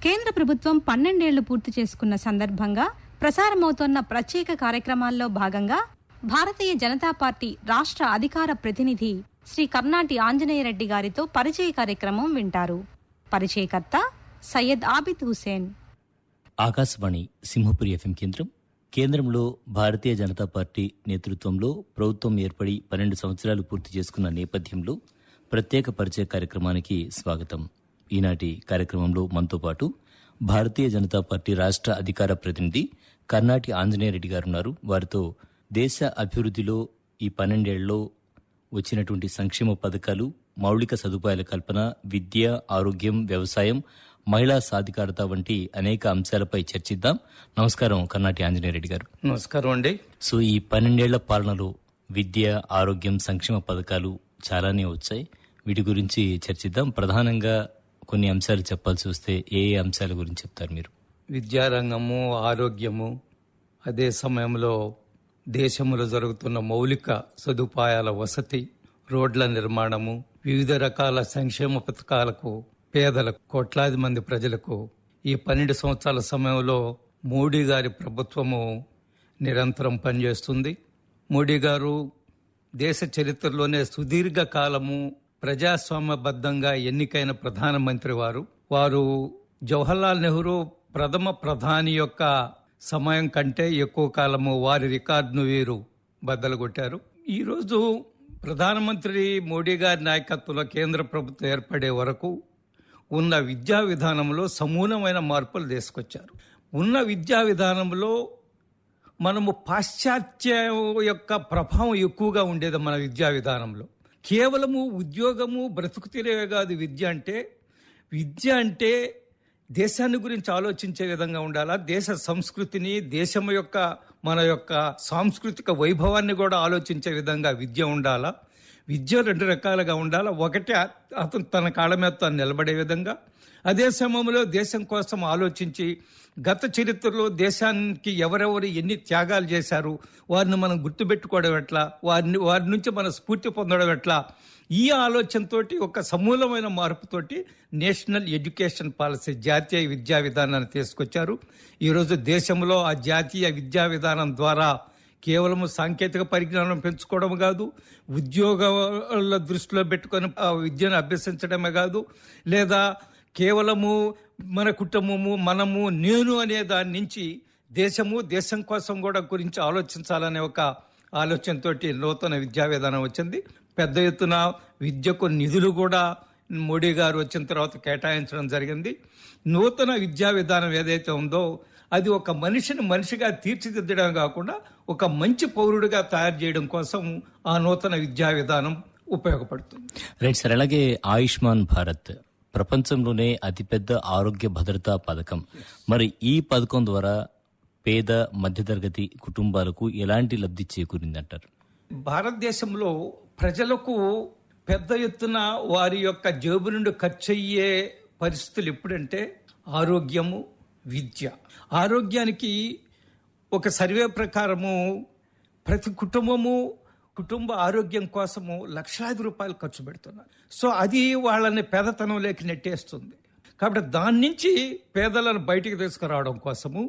కేంద్ర ప్రభుత్వం పన్నెండేళ్లు పూర్తి చేసుకున్న సందర్భంగా ప్రసారమవుతోన్న ప్రత్యేక కార్యక్రమాల్లో భాగంగా భారతీయ జనతా పార్టీ రాష్ట్ర అధికార ప్రతినిధి శ్రీ కర్నాటి ఆంజనేయరెడ్డి గారితో పరిచయ కార్యక్రమం వింటారు పరిచయకర్త సయ్యద్ ఆబిద్ హుసేన్ ఆకాశవాణి సింహపురి ఎఫ్ఎం కేంద్రం కేంద్రంలో భారతీయ జనతా పార్టీ నేతృత్వంలో ప్రభుత్వం ఏర్పడి పన్నెండు సంవత్సరాలు పూర్తి చేసుకున్న నేపథ్యంలో ప్రత్యేక పరిచయ కార్యక్రమానికి స్వాగతం ఈనాటి కార్యక్రమంలో మనతో పాటు భారతీయ జనతా పార్టీ రాష్ట్ర అధికార ప్రతినిధి కర్నాటి ఆంజనేయరెడ్డి గారు ఉన్నారు వారితో దేశ అభివృద్ధిలో ఈ పన్నెండేళ్లలో వచ్చినటువంటి సంక్షేమ పథకాలు మౌలిక సదుపాయాల కల్పన విద్య ఆరోగ్యం వ్యవసాయం మహిళా సాధికారత వంటి అనేక అంశాలపై చర్చిద్దాం నమస్కారం కర్నాటి ఆంజనేయరెడ్డి గారు నమస్కారం అండి సో ఈ పన్నెండేళ్ల పాలనలో విద్య ఆరోగ్యం సంక్షేమ పథకాలు చాలానే వచ్చాయి వీటి గురించి చర్చిద్దాం ప్రధానంగా కొన్ని అంశాలు చెప్పాల్సి వస్తే ఏ ఏ అంశాల గురించి చెప్తారు మీరు విద్యారంగము ఆరోగ్యము అదే సమయంలో దేశంలో జరుగుతున్న మౌలిక సదుపాయాల వసతి రోడ్ల నిర్మాణము వివిధ రకాల సంక్షేమ పథకాలకు పేదలకు కోట్లాది మంది ప్రజలకు ఈ పన్నెండు సంవత్సరాల సమయంలో మోడీ గారి ప్రభుత్వము నిరంతరం పనిచేస్తుంది మోడీ గారు దేశ చరిత్రలోనే సుదీర్ఘ కాలము ప్రజాస్వామ్యబద్ధంగా ఎన్నికైన ప్రధానమంత్రి వారు వారు జవహర్లాల్ నెహ్రూ ప్రథమ ప్రధాని యొక్క సమయం కంటే ఎక్కువ కాలము వారి రికార్డును వీరు బద్దలు కొట్టారు ఈరోజు ప్రధానమంత్రి మోడీ గారి నాయకత్వంలో కేంద్ర ప్రభుత్వం ఏర్పడే వరకు ఉన్న విద్యా విధానంలో సమూలమైన మార్పులు తీసుకొచ్చారు ఉన్న విద్యా విధానంలో మనము పాశ్చాత్య యొక్క ప్రభావం ఎక్కువగా ఉండేది మన విద్యా విధానంలో కేవలము ఉద్యోగము బ్రతుకు తెరేవే కాదు విద్య అంటే విద్య అంటే దేశాన్ని గురించి ఆలోచించే విధంగా ఉండాలా దేశ సంస్కృతిని దేశం యొక్క మన యొక్క సాంస్కృతిక వైభవాన్ని కూడా ఆలోచించే విధంగా విద్య ఉండాలా విద్య రెండు రకాలుగా ఉండాలా ఒకటి అతను తన కాళ్ళ మీద తాను నిలబడే విధంగా అదే సమయంలో దేశం కోసం ఆలోచించి గత చరిత్రలో దేశానికి ఎవరెవరు ఎన్ని త్యాగాలు చేశారు వారిని మనం గుర్తుపెట్టుకోవడం ఎట్లా వారిని వారి నుంచి మనం స్ఫూర్తి పొందడం ఎట్లా ఈ ఆలోచనతోటి ఒక సమూలమైన మార్పుతోటి నేషనల్ ఎడ్యుకేషన్ పాలసీ జాతీయ విద్యా విధానాన్ని తీసుకొచ్చారు ఈరోజు దేశంలో ఆ జాతీయ విద్యా విధానం ద్వారా కేవలం సాంకేతిక పరిజ్ఞానం పెంచుకోవడం కాదు ఉద్యోగాల దృష్టిలో పెట్టుకొని ఆ విద్యను అభ్యసించడమే కాదు లేదా కేవలము మన కుటుంబము మనము నేను అనే దాని నుంచి దేశము దేశం కోసం కూడా గురించి ఆలోచించాలనే ఒక ఆలోచనతోటి నూతన విద్యా విధానం వచ్చింది పెద్ద ఎత్తున విద్యకు నిధులు కూడా మోడీ గారు వచ్చిన తర్వాత కేటాయించడం జరిగింది నూతన విద్యా విధానం ఏదైతే ఉందో అది ఒక మనిషిని మనిషిగా తీర్చిదిద్దడం కాకుండా ఒక మంచి పౌరుడిగా తయారు చేయడం కోసం ఆ నూతన విద్యా విధానం ఉపయోగపడుతుంది రైట్ సార్ అలాగే ఆయుష్మాన్ భారత్ ప్రపంచంలోనే అతిపెద్ద ఆరోగ్య భద్రతా పథకం మరి ఈ పథకం ద్వారా పేద మధ్యతరగతి కుటుంబాలకు ఎలాంటి లబ్ధి చేకూరిందంటారు భారతదేశంలో ప్రజలకు పెద్ద ఎత్తున వారి యొక్క జేబు నుండి ఖర్చు అయ్యే పరిస్థితులు ఎప్పుడంటే ఆరోగ్యము విద్య ఆరోగ్యానికి ఒక సర్వే ప్రకారము ప్రతి కుటుంబము కుటుంబ ఆరోగ్యం కోసము లక్షలాది రూపాయలు ఖర్చు పెడుతున్నారు సో అది వాళ్ళని పేదతనంలోకి నెట్టేస్తుంది కాబట్టి దాని నుంచి పేదలను బయటికి తీసుకురావడం కోసము